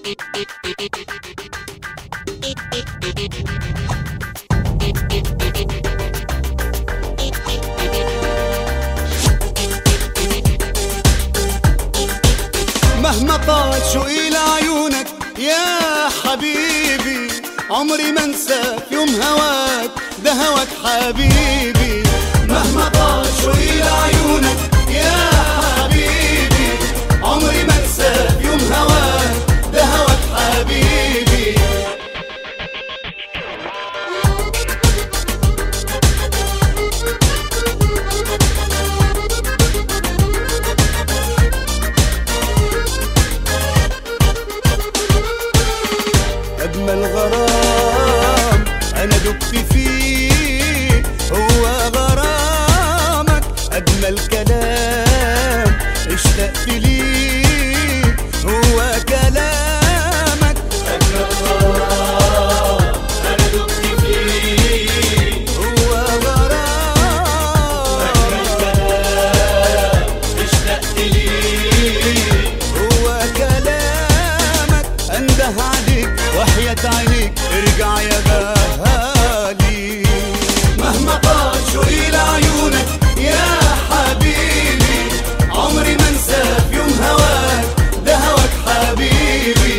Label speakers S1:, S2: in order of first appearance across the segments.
S1: مهما طال شوقي لعيونك يا حبيبي عمري ما انسى في يوم هواك ده هواك حبيبي مهما طال شوقي لعيونك يا حبيبي عمري ما انسى في يوم هواك ده هواك حبيبي أجمل غرام أنا دبت فيه هو غرامك أجمل كلام اشتقت ليه هو كلامك أجمل غرام أنا دبت فيه هو غرام أجمل كلام اشتقت ليه هو كلامك انده عليك وحياة عينيك ارجع يا غالي مهما طال شوقي لعيونك يا حبيبي عمري ما انسى في يوم هواك ده هواك حبيبي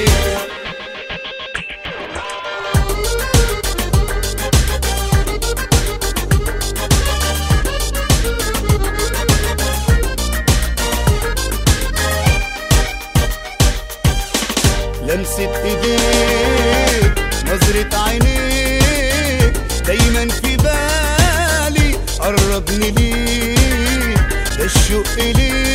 S1: لمسة ايديك نظرة عينيك دايما في بالي قربني ليك ده الشوق ليك